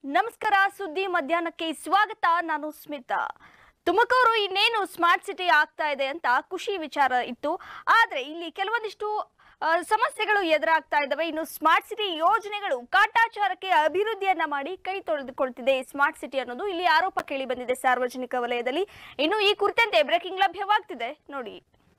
ನಮಸ್ಕಾರ ಸುದ್ದಿ ಮಧ್ಯಾಹ್ನಕ್ಕೆ ಸ್ವಾಗತ ನಾನು ಸ್ಮಿತಾ ತುಮಕೂರು ಇನ್ನೇನು ಸ್ಮಾರ್ಟ್ ಸಿಟಿ ಆಗ್ತಾ ಇದೆ ಅಂತ ಖುಷಿ ವಿಚಾರ ಇತ್ತು ಆದ್ರೆ ಇಲ್ಲಿ ಕೆಲವೊಂದಿಷ್ಟು ಆ, ಸಮಸ್ಯೆಗಳು ಎದುರಾಗ್ತಾ ಇದ್ದಾವೆ ಇನ್ನು ಸ್ಮಾರ್ಟ್ ಸಿಟಿ ಯೋಜನೆಗಳು ಕಾಟಾಚಾರಕ್ಕೆ ಅಭಿವೃದ್ಧಿಯನ್ನ ಮಾಡಿ ಕೈ ತೊಳೆದುಕೊಳ್ತಿದೆ ಸ್ಮಾರ್ಟ್ ಸಿಟಿ ಅನ್ನೋದು ಇಲ್ಲಿ ಆರೋಪ ಕೇಳಿ ಬಂದಿದೆ ಸಾರ್ವಜನಿಕ ವಲಯದಲ್ಲಿ ಇನ್ನು ಈ ಕುರಿತಂತೆ ಬ್ರೇಕಿಂಗ್ ಲಭ್ಯವಾಗ್ತಿದೆ ನೋಡಿ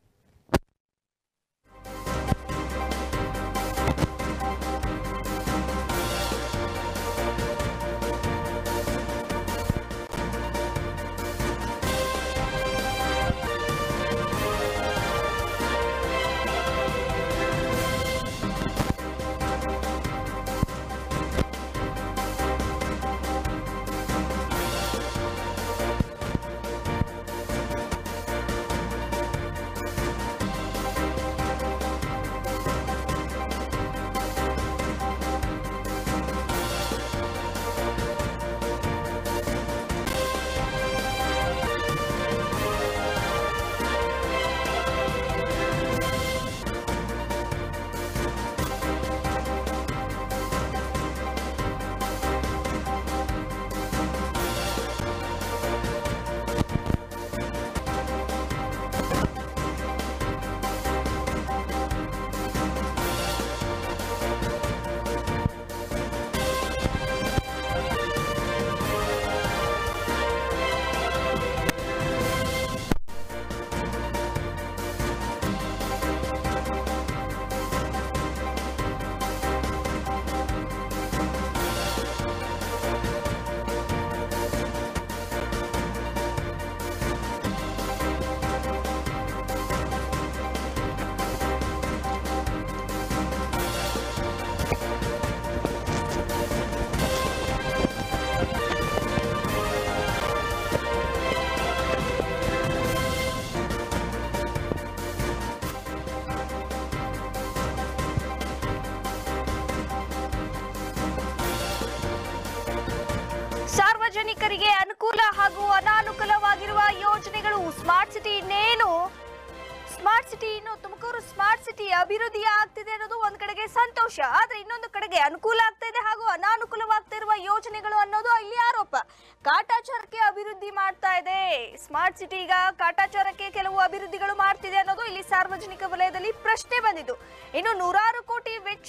ಸಾರ್ವಜನಿಕರಿಗೆ ಅನುಕೂಲ ಹಾಗೂ ಅನಾನುಕೂಲವಾಗಿರುವ ಯೋಜನೆಗಳು ಸ್ಮಾರ್ಟ್ ಸಿಟಿ ಇನ್ನೇನು ಸ್ಮಾರ್ಟ್ ಸಿಟಿ ಇನ್ನು ತುಮಕೂರು ಸ್ಮಾರ್ಟ್ ಸಿಟಿ ಅಭಿವೃದ್ಧಿ ಆಗ್ತಿದೆ ಅನ್ನೋದು ಒಂದ್ ಕಡೆಗೆ ಸಂತೋಷ ಆದ್ರೆ ಇನ್ನೊಂದು ಕಡೆಗೆ ಅನುಕೂಲ ಆಗ್ತಾ ಇದೆ ಹಾಗೂ ಅನಾನುಕೂಲವಾಗ್ತಾ ಇರುವ ಯೋಜನೆಗಳು ಅನ್ನೋದು ಇಲ್ಲಿ ಆರೋಪ ಕಾಟಾಚಾರಕ್ಕೆ ಅಭಿವೃದ್ಧಿ ಮಾಡ್ತಾ ಇದೆ ಸ್ಮಾರ್ಟ್ ಸಿಟಿ ಈಗ ಕಾಟಾಚಾರಕ್ಕೆ ಕೆಲವು ಅಭಿವೃದ್ಧಿಗಳು ಮಾಡ್ತಿದೆ ಅನ್ನೋದು ಇಲ್ಲಿ ಸಾರ್ವಜನಿಕ ವಲಯದಲ್ಲಿ ಪ್ರಶ್ನೆ ಬಂದಿದ್ದು ಇನ್ನು ನೂರಾರು ಕೋಟಿ ವೆಚ್ಚ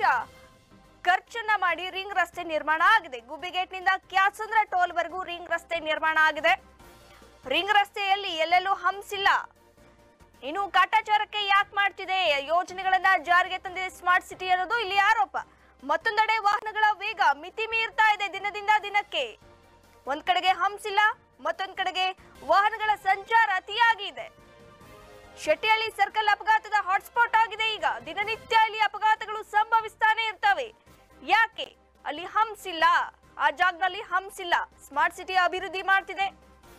ಖರ್ಚನ್ನ ಮಾಡಿ ರಿಂಗ್ ರಸ್ತೆ ನಿರ್ಮಾಣ ಆಗಿದೆ ಗುಬ್ಬಿಗೇಟ್ನಿಂದ ಕ್ಯಾತ್ಸಂದ್ರ ಟೋಲ್ ವರೆಗೂ ರಿಂಗ್ ರಸ್ತೆ ನಿರ್ಮಾಣ ಆಗಿದೆ ರಿಂಗ್ ರಸ್ತೆಯಲ್ಲಿ ಎಲ್ಲೆಲ್ಲೂ ಹಂಪ್ಸ್ ಇಲ್ಲ ಇನ್ನು ಕಾಟಾಚಾರಕ್ಕೆ ಯಾಕೆ ಮಾಡ್ತಿದೆ ಯೋಜನೆಗಳನ್ನ ಜಾರಿಗೆ ತಂದಿದೆ ಸ್ಮಾರ್ಟ್ ಸಿಟಿ ಅನ್ನೋದು ಇಲ್ಲಿ ಆರೋಪ ಮತ್ತೊಂದೆಡೆ ವಾಹನಗಳ ವೇಗ ಮಿತಿ ಮೀರ್ತಾ ಇದೆ ದಿನದಿಂದ ದಿನಕ್ಕೆ ಒಂದ್ ಕಡೆಗೆ ಹಂಪ್ಸ್ ಇಲ್ಲ ಮತ್ತೊಂದ್ ಕಡೆಗೆ ವಾಹನಗಳ ಸಂಚಾರ ಅತಿಯಾಗಿ ಇದೆ ಶೆಟ್ಟಿಹಳ್ಳಿ ಸರ್ಕಲ್ ಅಪಘಾತದ ಹಾಟ್ಸ್ಪಾಟ್ ಆಗಿದೆ ಈಗ ದಿನನಿತ್ಯ ಇಲ್ಲಿ ಅಪಘಾತಗಳು ಸಂಭವಿಸ್ತಾನೆ ಇರ್ತವೆ ಯಾಕೆ ಅಲ್ಲಿ ಹಂಪ್ಸ್ ಇಲ್ಲ ಆ ಜಾಗದಲ್ಲಿ ಹಂಪ್ಸ್ ಇಲ್ಲ ಸ್ಮಾರ್ಟ್ ಸಿಟಿ ಅಭಿವೃದ್ಧಿ ಮಾಡ್ತಿದೆ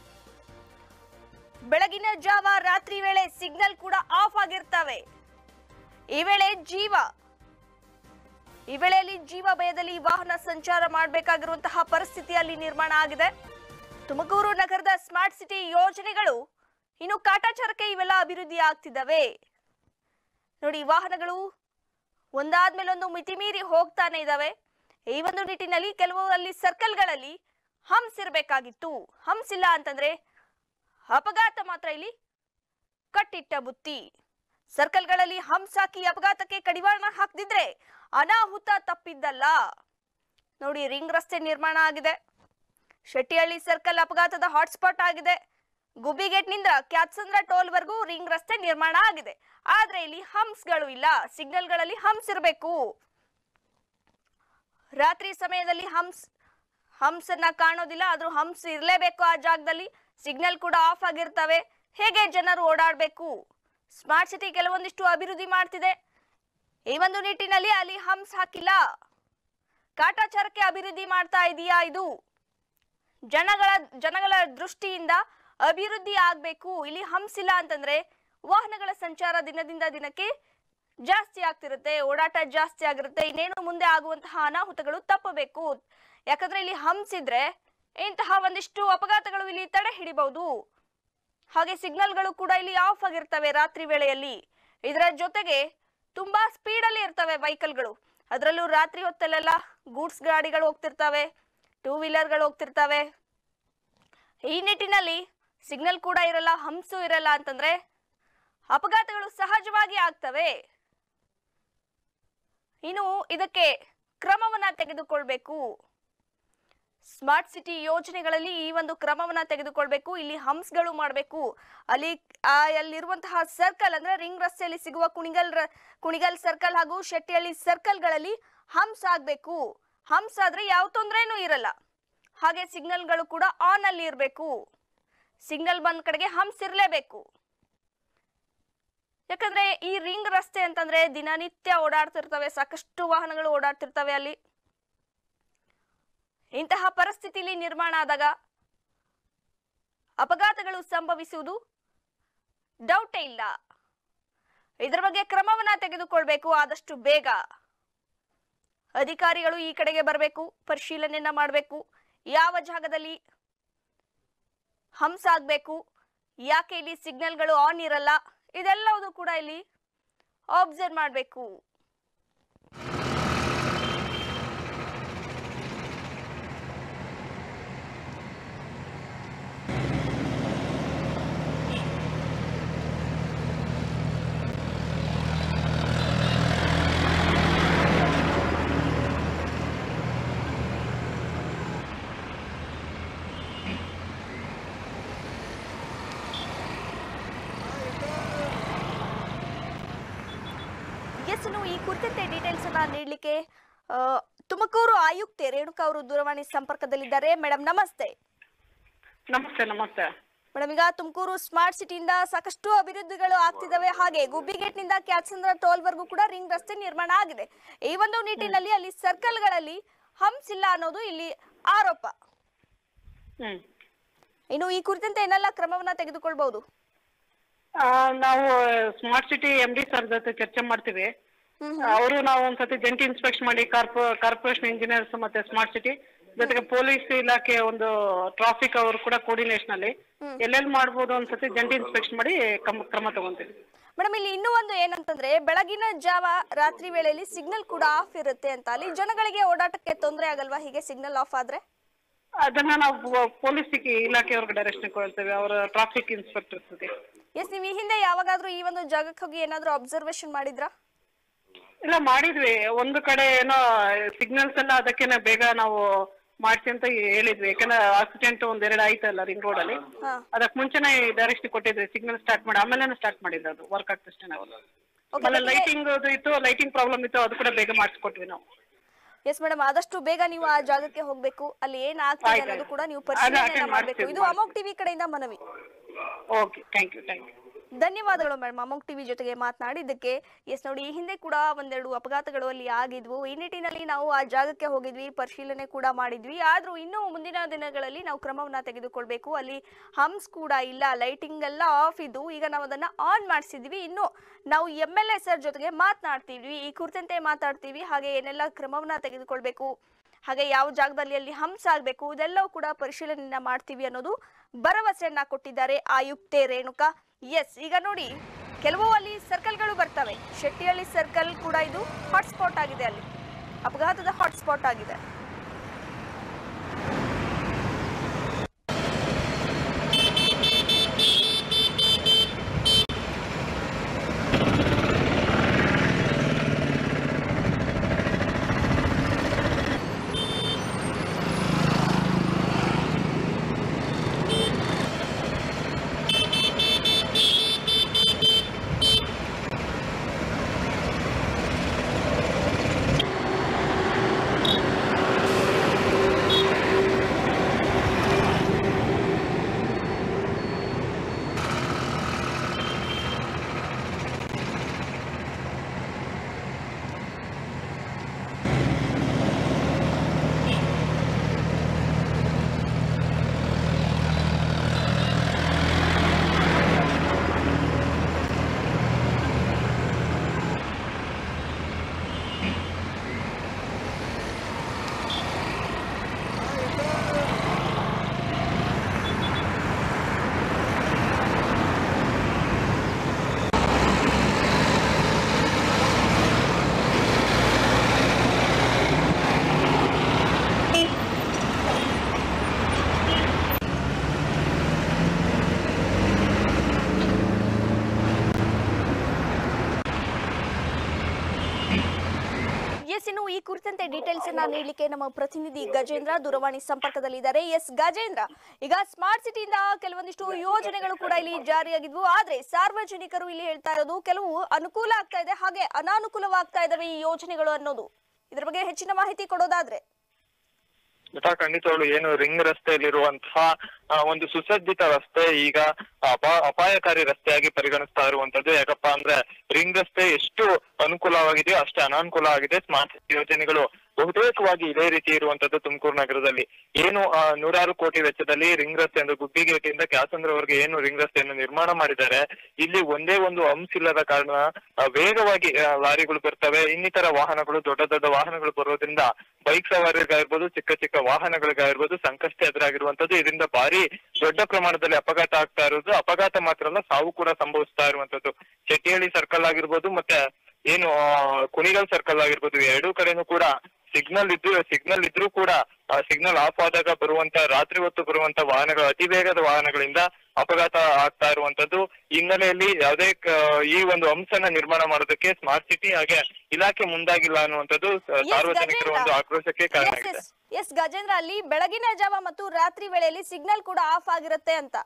ಬೆಳಗಿನ ಜಾವ ರಾತ್ರಿ ವೇಳೆ ಸಿಗ್ನಲ್ ಕೂಡ ಆಫ್ ಆಗಿರ್ತವೆ ಈ ವೇಳೆ ಜೀವ ಈ ವೇಳೆಯಲ್ಲಿ ಜೀವ ಭಯದಲ್ಲಿ ವಾಹನ ಸಂಚಾರ ಮಾಡಬೇಕಾಗಿರುವಂತಹ ಪರಿಸ್ಥಿತಿ ಅಲ್ಲಿ ನಿರ್ಮಾಣ ಆಗಿದೆ ತುಮಕೂರು ನಗರದ ಸ್ಮಾರ್ಟ್ ಸಿಟಿ ಯೋಜನೆಗಳು ಇನ್ನು ಕಾಟಾಚಾರಕ್ಕೆ ಇವೆಲ್ಲ ಅಭಿವೃದ್ಧಿ ಆಗ್ತಿದ್ದಾವೆ ನೋಡಿ ವಾಹನಗಳು ಒಂದಾದ್ಮೇಲೆ ಒಂದು ಮಿತಿ ಮೀರಿ ಹೋಗ್ತಾನೆ ಇದಾವೆ ಈ ಒಂದು ನಿಟ್ಟಿನಲ್ಲಿ ಕೆಲವು ಅಲ್ಲಿ ಸರ್ಕಲ್ಗಳಲ್ಲಿ ಹಂಪ್ಸ್ ಇರಬೇಕಾಗಿತ್ತು ಹಂಪ್ಸ್ ಇಲ್ಲ ಅಂತಂದ್ರೆ ಅಪಘಾತ ಮಾತ್ರ ಇಲ್ಲಿ ಕಟ್ಟಿಟ್ಟ ಬುತ್ತಿ ಸರ್ಕಲ್ಗಳಲ್ಲಿ ಹಂಪ್ಸ್ ಹಾಕಿ ಅಪಘಾತಕ್ಕೆ ಕಡಿವಾಣ ಹಾಕದಿದ್ರೆ ಅನಾಹುತ ತಪ್ಪಿದ್ದಲ್ಲ ನೋಡಿ ರಿಂಗ್ ರಸ್ತೆ ನಿರ್ಮಾಣ ಆಗಿದೆ ಶೆಟ್ಟಿಹಳ್ಳಿ ಸರ್ಕಲ್ ಅಪಘಾತದ ಹಾಟ್ಸ್ಪಾಟ್ ಆಗಿದೆ ಗುಬ್ಬಿಗೇಟ್ನಿಂದ ಕ್ಯಾತ್ಸಂದ್ರ ಟೋಲ್ ವರೆಗೂ ರಿಂಗ್ ರಸ್ತೆ ನಿರ್ಮಾಣ ಆಗಿದೆ ಆದ್ರೆ ಇಲ್ಲಿ ಹಂಪ್ಸ್ಗಳು ಇಲ್ಲ ಸಿಗ್ನಲ್ಗಳಲ್ಲಿ ಹಂಪ್ಸ್ ಇರಬೇಕು ರಾತ್ರಿ ಸಮಯದಲ್ಲಿ ಹಂಪ್ಸ್ ಹಂಪ್ಸ್ ಅನ್ನ ಕಾಣೋದಿಲ್ಲ ಆದ್ರೂ ಹಂಪ್ಸ್ ಇರಲೇಬೇಕು ಆ ಜಾಗದಲ್ಲಿ ಸಿಗ್ನಲ್ ಕೂಡ ಆಫ್ ಆಗಿರ್ತವೆ ಹೇಗೆ ಜನರು ಓಡಾಡಬೇಕು ಸ್ಮಾರ್ಟ್ ಸಿಟಿ ಕೆಲವೊಂದಿಷ್ಟು ಅಭಿವೃದ್ಧಿ ಮಾಡ್ತಿದೆ ಈ ಒಂದು ನಿಟ್ಟಿನಲ್ಲಿ ಅಲ್ಲಿ ಹಂಪ್ಸ್ ಹಾಕಿಲ್ಲ ಕಾಟಾಚಾರಕ್ಕೆ ಅಭಿವೃದ್ಧಿ ಮಾಡ್ತಾ ಇದೆಯಾ ಇದು ಜನಗಳ ಜನಗಳ ದೃಷ್ಟಿಯಿಂದ ಅಭಿವೃದ್ಧಿ ಆಗ್ಬೇಕು ಇಲ್ಲಿ ಹಂಪ್ಸ್ ಇಲ್ಲ ಅಂತಂದ್ರೆ ವಾಹನಗಳ ಸಂಚಾರ ದಿನದಿಂದ ದಿನಕ್ಕೆ ಜಾಸ್ತಿ ಆಗ್ತಿರುತ್ತೆ ಓಡಾಟ ಜಾಸ್ತಿ ಆಗಿರುತ್ತೆ ಇನ್ನೇನು ಮುಂದೆ ಆಗುವಂತಹ ಅನಾಹುತಗಳು ತಪ್ಪಬೇಕು ಯಾಕಂದ್ರೆ ಇಲ್ಲಿ ಹಂಪ್ಸ್ ಇದ್ರೆ ಇಂತಹ ಒಂದಿಷ್ಟು ಅಪಘಾತಗಳು ಇಲ್ಲಿ ತಡೆ ಹಿಡಿಬಹುದು ಹಾಗೆ ಸಿಗ್ನಲ್ಗಳು ಕೂಡ ಇಲ್ಲಿ ಆಫ್ ಆಗಿರ್ತವೆ ರಾತ್ರಿ ವೇಳೆಯಲ್ಲಿ ಇದರ ಜೊತೆಗೆ ತುಂಬಾ ಸ್ಪೀಡ್ ಅಲ್ಲಿ ಇರ್ತವೆ ವೆಹಿಕಲ್ಗಳು ಅದರಲ್ಲೂ ರಾತ್ರಿ ಹೊತ್ತಲ್ಲೆಲ್ಲ ಗೂಡ್ಸ್ ಗಾಡಿಗಳು ಹೋಗ್ತಿರ್ತವೆ ಟೂ ವೀಲರ್ಗಳು ಹೋಗ್ತಿರ್ತವೆ ಈ ನಿಟ್ಟಿನಲ್ಲಿ ಸಿಗ್ನಲ್ ಕೂಡ ಇರಲ್ಲ ಹಂಸು ಇರಲ್ಲ ಅಂತಂದ್ರೆ ಅಪಘಾತಗಳು ಸಹಜವಾಗಿ ಆಗ್ತವೆ ಇನ್ನು ಇದಕ್ಕೆ ಕ್ರಮವನ್ನ ತೆಗೆದುಕೊಳ್ಬೇಕು ಸ್ಮಾರ್ಟ್ ಸಿಟಿ ಯೋಜನೆಗಳಲ್ಲಿ ಈ ಒಂದು ಕ್ರಮವನ್ನ ತೆಗೆದುಕೊಳ್ಬೇಕು ಇಲ್ಲಿ ಹಂಪ್ಸ್ಗಳು ಮಾಡಬೇಕು ಅಲ್ಲಿ ಆ, ಅಲ್ಲಿರುವಂತಹ ಸರ್ಕಲ್ ಅಂದ್ರೆ ರಿಂಗ್ ರಸ್ತೆಯಲ್ಲಿ ಸಿಗುವ ಕುಣಿಗಲ್ ರ- ಕುಣಿಗಲ್ ಸರ್ಕಲ್ ಹಾಗೂ ಶೆಟ್ಟಿಹಳ್ಳಿ ಸರ್ಕಲ್ಗಳಲ್ಲಿ ಹಂಪ್ಸ್ ಆಗ್ಬೇಕು ಹಂಪ್ಸ್ ಆದ್ರೆ ಯಾವ ತೊಂದರೆನೂ ಇರಲ್ಲ ಹಾಗೆ ಸಿಗ್ನಲ್ಗಳು ಕೂಡ ಆನ್ ಅಲ್ಲಿ ಇರಬೇಕು ಸಿಗ್ನಲ್ ಬಂದ್ ಕಡೆಗೆ ಹಂಪ್ಸ್ ಇರಲೇಬೇಕು ಯಾಕಂದ್ರೆ ಈ ರಿಂಗ್ ರಸ್ತೆ ಅಂತಂದ್ರೆ ದಿನನಿತ್ಯ ಓಡಾಡ್ತಿರ್ತವೆ ಸಾಕಷ್ಟು ವಾಹನಗಳು ಓಡಾಡ್ತಿರ್ತವೆ ಅಲ್ಲಿ ಇಂತಹ ಪರಿಸ್ಥಿತಿಲಿ ನಿರ್ಮಾಣ ಆದಾಗ ಅಪಘಾತಗಳು ಸಂಭವಿಸುವುದು ಡೌಟೇ ಇಲ್ಲ ಇದರ ಬಗ್ಗೆ ಕ್ರಮವನ್ನ ತೆಗೆದುಕೊಳ್ಬೇಕು ಆದಷ್ಟು ಬೇಗ ಅಧಿಕಾರಿಗಳು ಈ ಕಡೆಗೆ ಬರಬೇಕು ಪರಿಶೀಲನೆಯನ್ನ ಮಾಡಬೇಕು ಯಾವ ಜಾಗದಲ್ಲಿ ಹಂಸ ಆಗ್ಬೇಕು ಯಾಕೆ ಇಲ್ಲಿ ಸಿಗ್ನಲ್ಗಳು ಆನ್ ಇರಲ್ಲ ಇದೆಲ್ಲವುದು ಕೂಡ ಇಲ್ಲಿ ಅಬ್ಸರ್ವ್ ಮಾಡಬೇಕು ಎಸ್ ಇನ್ನು ಈ ಕುರಿತಂತೆ ಡೀಟೇಲ್ಸ್ ಅನ್ನ ನೀಡಲಿಕ್ಕೆ ತುಮಕೂರು ಆಯುಕ್ತೆ ರೇಣುಕಾ ಅವರು ದೂರವಾಣಿ ಸಂಪರ್ಕದಲ್ಲಿದ್ದಾರೆ ಮೇಡಮ್ ನಮಸ್ತೆ ನಮಸ್ತೆ ನಮಸ್ತೆ ಮೇಡಮ್ ಈಗ ತುಮಕೂರು ಸ್ಮಾರ್ಟ್ ಸಿಟಿಯಿಂದ ಸಾಕಷ್ಟು ಅಭಿವೃದ್ಧಿಗಳು ಆಗ್ತಿದಾವೆ ಹಾಗೆ ಗುಬ್ಬಿಗೇಟ್ನಿಂದ ಕ್ಯಾತ್ಸಂದ್ರ ಟೋಲ್ ವರ್ಗೂ ಕೂಡ ರಿಂಗ್ ರಸ್ತೆ ನಿರ್ಮಾಣ ಆಗಿದೆ ಈ ಒಂದು ನಿಟ್ಟಿನಲ್ಲಿ ಅಲ್ಲಿ ಸರ್ಕಲ್ಗಳಲ್ಲಿ ಹಂಪ್ಸ್ ಇಲ್ಲ ಅನ್ನೋದು ಇಲ್ಲಿ ಆರೋಪ ಹ್ಮ್ ಇನ್ನು ಈ ಕುರಿತಂತೆ ಏನೆಲ್ಲ ಕ್ರಮವನ್ನ ತೆಗೆದುಕೊಳ್ಬಹುದು ಆ, ನಾವು smart city M D sir ಜೊತೆ ಚರ್ಚೆ ಮಾಡ್ತೀವಿ ಹ್ಮ್ ಅವರು ನಾವು ಒಂದ್ಸತಿ ಜಂಟಿ ಇನ್ಸ್ಪೆಕ್ಷನ್ ಮಾಡಿ ಕಾರ್ಪೊ ಕಾರ್ಪೊರೇಷನ್ ಇಂಜಿನಿಯರ್ಸ್ ಮತ್ತೆ ಸ್ಮಾರ್ಟ್ ಸಿಟಿ ಜೊತೆಗೆ ಪೊಲೀಸ್ ಇಲಾಖೆ ಒಂದು ಟ್ರಾಫಿಕ್ ಅವರು ಕೂಡ ಕೋರ್ಡಿನೇಷನ್ ಅಲ್ಲಿ ಎಲ್ಲೆಲ್ಲಿ ಮಾಡ್ಬೋದು ಒಂದ್ಸತಿ ಜಂಟಿ ಇನ್ಸ್ಪೆಕ್ಷನ್ ಮಾಡಿ ಕಮ್- ಕ್ರಮ ತಗೊಂತೀವಿ ಮೇಡಮ್ ಇಲ್ಲಿ ಇನ್ನೂ ಒಂದು ಏನಂತಂದ್ರೆ ಬೆಳಗಿನ ಜಾವ ರಾತ್ರಿ ವೇಳೆಯಲ್ಲಿ ಸಿಗ್ನಲ್ ಕೂಡ ಆಫ್ ಇರುತ್ತೆ ಅಂತ ಅಲ್ಲಿ ಜನಗಳಿಗೆ ಓಡಾಟಕ್ಕೆ ತೊಂದರೆ ಆಗಲ್ವಾ ಹೀಗೆ ಸಿಗ್ನಲ್ ಆಫ್ ಆದ್ರೆ ಅದನ್ನ ನಾವು ಪೊಲೀಸ್ ಇಲಾಖೆಯವ್ರಿಗೆ ಡೈರೆಕ್ಷನ್ ಕೊಡ್ತೇವೆ ಅವರ ಟ್ರಾಫಿಕ್ ಇನ್ಸ್ಪೆಕ್ಟರ್ಸ್ ಎಸ್ ನೀವು ಈ ಹಿಂದೆ ಯಾವಾಗಾದ್ರೂ ಈ ಒಂದು ಜಾಗಕ್ಕೆ ಹೋಗಿ ಏನಾದ್ರೂ ಅಬ್ಸರ್ವೇಷನ್ ಮಾಡಿದ್ರಾ ಇಲ್ಲ ಮಾಡಿದ್ವಿ ಒಂದು ಕಡೆ ಏನೋ ಸಿಗ್ನಲ್ಸ್ ಎಲ್ಲ ಅದಕ್ಕೇನೆ ಬೇಗ ನಾವು ಮಾಡ್ಸಿ ಅಂತ ಹೇಳಿದ್ವಿ ಯಾಕಂದ್ರೆ ಆಕ್ಸಿಡೆಂಟ್ ಒಂದೆರಡು ಆಯ್ತಲ್ಲ ರಿಂಗ್ ರೋಡ್ ಅಲ್ಲಿ ಹಾ ಅದಕ್ಕೆ ಮುಂಚೆನೆ ಡೈರೆಕ್ಷನ್ ಕೊಟ್ಟಿದ್ವಿ ಸಿಗ್ನಲ್ ಸ್ಟಾರ್ಟ್ ಮಾಡಿ ಆಮೇಲೆ ಸ್ಟಾರ್ಟ್ ಮಾಡಿದ್ದು ಅದು ವರ್ಕ್ ಆಗ್ತಷ್ಟೇ ನಾವು ಆಮೇಲೆ ಲೈಟಿಂಗ್ ಅದು ಇತ್ತು ಲೈಟಿಂಗ್ ಪ್ರಾಬ್ಲಮ್ ಇತ್ತು ಅದು ಕೂಡ ಬೇಗ ಮಾಡಿಸ್ಕೊಟ್ವಿ ನಾವು ಎಸ್ ಮೇಡಮ್ ಆದಷ್ಟು ಬೇಗ ನೀವು ಆ ಜಾಗಕ್ಕೆ ಹೋಗ್ಬೇಕು ಅಲ್ಲಿ ಏನ್ ಆಗ್ತಿದೆ ಆಯ್ತು, ಅನ್ನೋದು ಆಯ್ತು. ಕೂಡ ನೀವು ಅದು ಪರಿಶೀಲನೆ attend ಮಾಡಬೇಕು ಮಾಡ್ತೀವಿ, ಇದು ಅಮೋಕ್ ಟಿವಿ ಕಡೆಯಿಂದ ಮನವಿ okay thank you thank you ಧನ್ಯವಾದಗಳು ಮೇಡಮ್ ಅಮೋಕ್ ಟಿವಿ ಜೊತೆಗೆ ಮಾತನಾಡಿದ್ದಕ್ಕೆ ಎಸ್ ನೋಡಿ ಈ ಹಿಂದೆ ಕೂಡ ಒಂದೆರಡು ಅಪಘಾತಗಳು ಅಲ್ಲಿ ಆಗಿದ್ವು ಈ ನಿಟ್ಟಿನಲ್ಲಿ ನಾವು ಆ ಜಾಗಕ್ಕೆ ಹೋಗಿದ್ವಿ ಪರಿಶೀಲನೆ ಕೂಡ ಮಾಡಿದ್ವಿ ಆದ್ರೂ ಇನ್ನೂ ಮುಂದಿನ ದಿನಗಳಲ್ಲಿ ನಾವು ಕ್ರಮವನ್ನ ತೆಗೆದುಕೊಳ್ಬೇಕು ಅಲ್ಲಿ ಹಮ್ಸ್ ಕೂಡ ಇಲ್ಲ ಲೈಟಿಂಗ್ ಎಲ್ಲ ಆಫ್ ಇದ್ದು ಈಗ ನಾವು ಅದನ್ನ ಆನ್ ಮಾಡಿಸಿದ್ವಿ ಇನ್ನು ನಾವು ಎಂ ಎಲ್ ಎ ಸರ್ ಜೊತೆಗೆ ಮಾತನಾಡ್ತೀವಿ ಈ ಕುರಿತಂತೆ ಮಾತಾಡ್ತೀವಿ ಹಾಗೆ ಏನೆಲ್ಲ ಕ್ರಮವನ್ನ ತೆಗೆದುಕೊಳ್ಬೇಕು ಹಾಗೆ ಯಾವ ಜಾಗದಲ್ಲಿ ಅಲ್ಲಿ ಹಂಸ ಆಗ್ಬೇಕು ಇದೆಲ್ಲವೂ ಕೂಡ ಪರಿಶೀಲನೆಯನ್ನ ಮಾಡ್ತೀವಿ ಅನ್ನೋದು ಭರವಸೆಯನ್ನ ಕೊಟ್ಟಿದ್ದಾರೆ ಆಯುಕ್ತೆ ರೇಣುಕಾ ಎಸ್ ಈಗ ನೋಡಿ ಕೆಲವು ಅಲ್ಲಿ ಸರ್ಕಲ್ಗಳು ಬರ್ತವೆ ಶೆಟ್ಟಿಹಳ್ಳಿ ಸರ್ಕಲ್ ಕೂಡ ಇದು ಹಾಟ್ಸ್ಪಾಟ್ ಆಗಿದೆ ಅಲ್ಲಿ ಅಪಘಾತದ ಹಾಟ್ಸ್ಪಾಟ್ ಆಗಿದೆ ಏನು ಈ ಕುರಿತಂತೆ ಡೀಟೇಲ್ಸ್ ಅನ್ನ ನೀಡಲಿಕ್ಕೆ ನಮ್ಮ ಪ್ರತಿನಿಧಿ ಗಜೇಂದ್ರ ದೂರವಾಣಿ ಸಂಪರ್ಕದಲ್ಲಿದ್ದಾರೆ ಎಸ್ ಗಜೇಂದ್ರ ಈಗ ಸ್ಮಾರ್ಟ್ ಸಿಟಿಯಿಂದ ಕೆಲವೊಂದಿಷ್ಟು ಯೋಜನೆಗಳು ಕೂಡ ಇಲ್ಲಿ ಜಾರಿಯಾಗಿದ್ವು ಆದ್ರೆ ಸಾರ್ವಜನಿಕರು ಇಲ್ಲಿ ಹೇಳ್ತಾ ಇರೋದು ಕೆಲವು ಅನುಕೂಲ ಆಗ್ತಾ ಇದೆ ಹಾಗೆ ಅನಾನುಕೂಲವಾಗ್ತಾ ಇದಾವೆ ಈ ಯೋಜನೆಗಳು ಅನ್ನೋದು ಇದ್ರ ಬಗ್ಗೆ ಹೆಚ್ಚಿನ ಮಾಹಿತಿ ಕೊಡೋದಾದ್ರೆ ಯಥಾ ಖಂಡಿತವಾಗ್ಲು ಏನು ರಿಂಗ್ ರಸ್ತೆಯಲ್ಲಿರುವಂತಹ ಆ, ಒಂದು ಸುಸಜ್ಜಿತ ರಸ್ತೆ ಈಗ ಅಪಾ ಅಪಾಯಕಾರಿ ರಸ್ತೆಯಾಗಿ ಪರಿಗಣಿಸ್ತಾ ಇರುವಂತದ್ದು ಯಾಕಪ್ಪ ಅಂದ್ರೆ ರಿಂಗ್ ರಸ್ತೆ ಎಷ್ಟು ಅನುಕೂಲವಾಗಿದೆಯೋ ಅಷ್ಟೇ ಅನಾನುಕೂಲ ಆಗಿದೆ ಸ್ಮಾರ್ಟ್ ಸಿಟಿ ಯೋಜನೆಗಳು ಬಹುತೇಕವಾಗಿ ಇದೇ ರೀತಿ ಇರುವಂತದ್ದು ತುಮಕೂರು ನಗರದಲ್ಲಿ ಏನು ಆ, ನೂರಾರು ಕೋಟಿ ವೆಚ್ಚದಲ್ಲಿ ರಿಂಗ್ ರಸ್ತೆ ಅಂದ್ರೆ ಗುಬ್ಬಿಗೇಟಿಯಿಂದ ಕ್ಯಾಸಂದ್ರವರೆಗೆ ಏನು ರಿಂಗ್ ರಸ್ತೆಯನ್ನು ನಿರ್ಮಾಣ ಮಾಡಿದ್ದಾರೆ ಇಲ್ಲಿ ಒಂದೇ ಒಂದು ಅಂಶ ಇಲ್ಲದ ಕಾರಣ ಆ, ವೇಗವಾಗಿ ಆ, ಲಾರಿಗಳು ಬರ್ತವೆ ಇನ್ನಿತರ ವಾಹನಗಳು ದೊಡ್ಡ ದೊಡ್ಡ ವಾಹನಗಳು ಬರೋದ್ರಿಂದ ಬೈಕ್ ಸವಾರಿಗಾಗಿರ್ಬೋದು ಚಿಕ್ಕ ಚಿಕ್ಕ ವಾಹನಗಳಿಗಾಗಿರ್ಬೋದು ಸಂಕಷ್ಟ ಎದುರಾಗಿರುವಂತದ್ದು ಇದರಿಂದ ಭಾರಿ ದೊಡ್ಡ ಪ್ರಮಾಣದಲ್ಲಿ ಅಪಘಾತ ಆಗ್ತಾ ಇರೋದು ಅಪಘಾತ ಮಾತ್ರ ಅಲ್ಲ ಸಾವು ಕೂಡ ಸಂಭವಿಸ್ತಾ ಇರುವಂತದ್ದು ಚೆಟ್ಟಿಹಳ್ಳಿ ಸರ್ಕಲ್ ಆಗಿರ್ಬೋದು ಮತ್ತೆ ಏನು ಆ, ಕುಣಿಗಲ್ ಸರ್ಕಲ್ ಆಗಿರ್ಬೋದು ಎರಡೂ ಕಡೆನೂ ಕೂಡ ಸಿಗ್ನಲ್ ಇದ್ದು ಸಿಗ್ನಲ್ ಇದ್ರೂ ಕೂಡ ಸಿಗ್ನಲ್ ಆಫ್ ಆದಾಗ ಬರುವಂತ ರಾತ್ರಿ ಹೊತ್ತು ಬರುವಂತ ವಾಹನಗಳು ಅತಿ ವೇಗದ ವಾಹನಗಳಿಂದ ಅಪಘಾತ ಆಗ್ತಾ ಇರುವಂತದ್ದು ಈ ಹಿನ್ನೆಲೆಯಲ್ಲಿ ಯಾವುದೇ ಕ- ಈ ಒಂದು ಅಂಶನ ನಿರ್ಮಾಣ ಮಾಡೋದಕ್ಕೆ ಸ್ಮಾರ್ಟ್ ಸಿಟಿ ಹಾಗೆ ಇಲಾಖೆ ಮುಂದಾಗಿಲ್ಲ ಅನ್ನುವಂಥದ್ದು ಸ- Yes, ಸಾರ್ವಜನಿಕರ ಒಂದು ಗಜೇಂದ್ರ. ಆಕ್ರೋಶಕ್ಕೆ ಕಾರಣ ಎಸ್ ಆಗಿದೆ ಎಸ್ ಎಸ್ ಗಜೇಂದ್ರ ಅಲ್ಲಿ ಬೆಳಗಿನ ಜಾವ ಮತ್ತು ರಾತ್ರಿ ವೇಳೆಯಲ್ಲಿ ಸಿಗ್ನಲ್ ಕೂಡ ಆಫ್ ಆಗಿರುತ್ತೆ ಅಂತ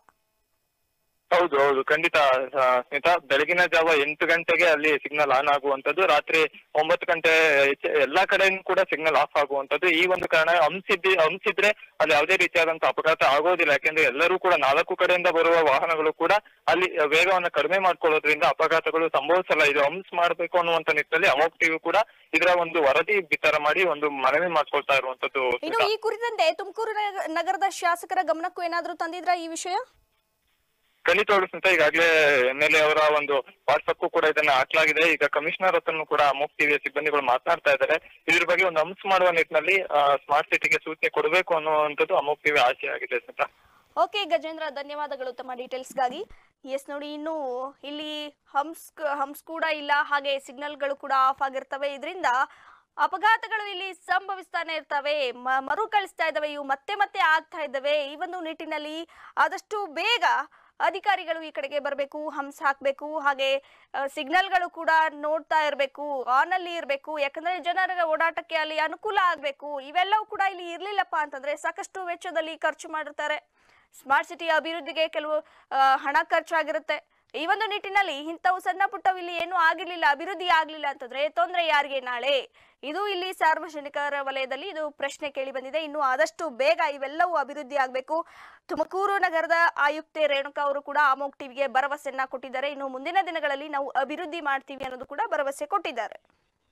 ಹೌದು ಹೌದು ಖಂಡಿತ ಆ, ಸ್ಮಿತಾ ಬೆಳಗಿನ ಜಾವ ಎಂಟು ಗಂಟೆಗೆ ಅಲ್ಲಿ ಸಿಗ್ನಲ್ ಆನ್ ಆಗುವಂತದ್ದು ರಾತ್ರಿ ಒಂಬತ್ತು ಗಂಟೆ ಹೆಚ್ಚು- ಎಲ್ಲಾ ಕಡೆನೂ ಕೂಡ ಸಿಗ್ನಲ್ ಆಫ್ ಆಗುವಂತದ್ದು ಈ ಒಂದು ಕಾರಣ ಹಂಸಿದ್ದಿ ಹಂಸಿದ್ರೆ ಅಲ್ಲಿ ಯಾವುದೇ ರೀತಿಯಾದಂತ ಅಪಘಾತ ಆಗೋದಿಲ್ಲ ಯಾಕೆಂದ್ರೆ ಎಲ್ಲರೂ ಕೂಡ ನಾಲ್ಕು ಕಡೆಯಿಂದ ಬರುವ ವಾಹನಗಳು ಕೂಡ ಅಲ್ಲಿ ವೇಗವನ್ನ ಕಡಿಮೆ ಮಾಡ್ಕೊಳ್ಳೋದ್ರಿಂದ ಅಪಘಾತಗಳು ಸಂಭವಿಸಲ್ಲ ಇದು ಹಂಸ್ ಮಾಡ್ಬೇಕು ಅನ್ನುವಂತ ನಿಟ್ಟಿನಲ್ಲಿ ಅಮೋಕ್ ಟಿವಿ ಕೂಡ ಇದರ ಒಂದು ವರದಿ ಬಿತ್ತರ ಮಾಡಿ ಒಂದು ಮನವಿ ಮಾಡ್ಕೊಳ್ತಾ ಇರುವಂತದ್ದು ಇನ್ನು ಸ್ಮಿತಾ. ಈ ಕುರಿತಂತೆ ತುಮಕೂರು ನಗ- ನಗರದ ಶಾಸಕರ ಗಮನಕ್ಕೂ ಏನಾದ್ರೂ ತಂದಿದ್ರ ಈ ವಿಷಯ ಖಂಡಿತವಾಗ್ಲೂ ಸ್ಮಿತಾ ಈಗಾಗಲೇ ಎಂ ಎಲ್ ಎ ಅವರ ಒಂದು ವಾಟ್ಸಪ್ ಕೂಡ ಇದನ್ನ ಹಾಕ್ಲಾಗಿದೆ ಈಗ ಕಮಿಷನರ್ ಹತ್ರನೂ ಕೂಡ ಅಮೋಕ್ ಟಿವಿಯ ಸಿಬ್ಬಂದಿಗಳು ಮಾತನಾಡ್ತಾ ಇದ್ದಾರೆ ಇದ್ರ ಬಗ್ಗೆ ಒಂದು ಅಂಶ ಮಾಡುವ ನಿಟ್ಟಿನಲ್ಲಿ ಸ್ಮಾರ್ಟ್ ಸಿಟಿಗೆ ಸೂಚನೆ ಕೊಡಬೇಕು ಅನ್ನುವಂಥದ್ದು ಅಮೋಕ್ ಟಿವಿ ಆಸೆ ಆಗಿದೆ ಸ್ಮಿತಾ ಓಕೆ ಗಜೇಂದ್ರ ಧನ್ಯವಾದಗಳು ತಮ್ಮ ಡೀಟೇಲ್ಸ್ಗಾಗಿ ಎಸ್ ನೋಡಿ ಇನ್ನು ಇಲ್ಲಿ ಹಂಸ್ ಹಂಸ್ ಕೂಡ ಇಲ್ಲ ಹಾಗೆ ಸಿಗ್ನಲ್ಗಳು ಕೂಡ ಆಫ್ ಆಗಿರ್ತವೆ ಇದರಿಂದ ಅಪಘಾತಗಳು ಇಲ್ಲಿ ಸಂಭವಿಸ್ತಾನೆ ಇರ್ತವೆ ಮ- ಮರುಕಳಿಸ್ತಾ ಇದ್ದಾವೆ ಇವು ಮತ್ತೆ ಮತ್ತೆ ಆಗ್ತಾ ಇದ್ದಾವೆ ಈ ಒಂದು ನಿಟ್ಟಿನಲ್ಲಿ ಆದಷ್ಟು ಬೇಗ ಅಧಿಕಾರಿಗಳು ಈ ಕಡೆಗೆ ಬರಬೇಕು ಹಂಸ್ ಹಾಕಬೇಕು ಹಾಗೆ ಆ, ಸಿಗ್ನಲ್ಗಳು ಕೂಡ ನೋಡ್ತಾ ಇರಬೇಕು ಆನ್ ಅಲ್ಲಿ ಇರಬೇಕು ಯಾಕಂದ್ರೆ ಜನರ ಓಡಾಟಕ್ಕೆ ಅಲ್ಲಿ ಅನುಕೂಲ ಆಗಬೇಕು ಇವೆಲ್ಲವೂ ಕೂಡ ಇಲ್ಲಿ ಇರ್ಲಿಲ್ಲಪ್ಪ ಅಂತಂದ್ರೆ ಸಾಕಷ್ಟು ವೆಚ್ಚದಲ್ಲಿ ಖರ್ಚು ಮಾಡಿರ್ತಾರೆ ಸ್ಮಾರ್ಟ್ ಸಿಟಿ ಅಭಿವೃದ್ಧಿಗೆ ಕೆಲವು ಆ, ಹಣ ಖರ್ಚಾಗಿರುತ್ತೆ ಈ ಒಂದು ನಿಟ್ಟಿನಲ್ಲಿ ಇಂಥವು ಸಣ್ಣ ಪುಟ್ಟವು ಇಲ್ಲಿ ಏನೂ ಆಗಿರ್ಲಿಲ್ಲ ಅಭಿವೃದ್ಧಿ ಆಗ್ಲಿಲ್ಲ ಅಂತಂದ್ರೆ ತೊಂದರೆ ಯಾರಿಗೆ ನಾಳೆ ಇದು ಇಲ್ಲಿ ಸಾರ್ವಜನಿಕರ ವಲಯದಲ್ಲಿ ಇದು ಪ್ರಶ್ನೆ ಕೇಳಿ ಬಂದಿದೆ ಇನ್ನು ಆದಷ್ಟು ಬೇಗ ಇವೆಲ್ಲವೂ ಅಭಿವೃದ್ಧಿ ಆಗಬೇಕು ತುಮಕೂರು ನಗರದ ಆಯುಕ್ತೆ ರೇಣುಕಾ ಅವರು ಕೂಡ ಅಮೋಕ್ ಟಿವಿಗೆ ಭರವಸೆಯನ್ನ ಕೊಟ್ಟಿದ್ದಾರೆ ಇನ್ನು ಮುಂದಿನ ದಿನಗಳಲ್ಲಿ ನಾವು ಅಭಿವೃದ್ಧಿ ಮಾಡ್ತೀವಿ ಅನ್ನೋದು ಕೂಡ ಭರವಸೆ ಕೊಟ್ಟಿದ್ದಾರೆ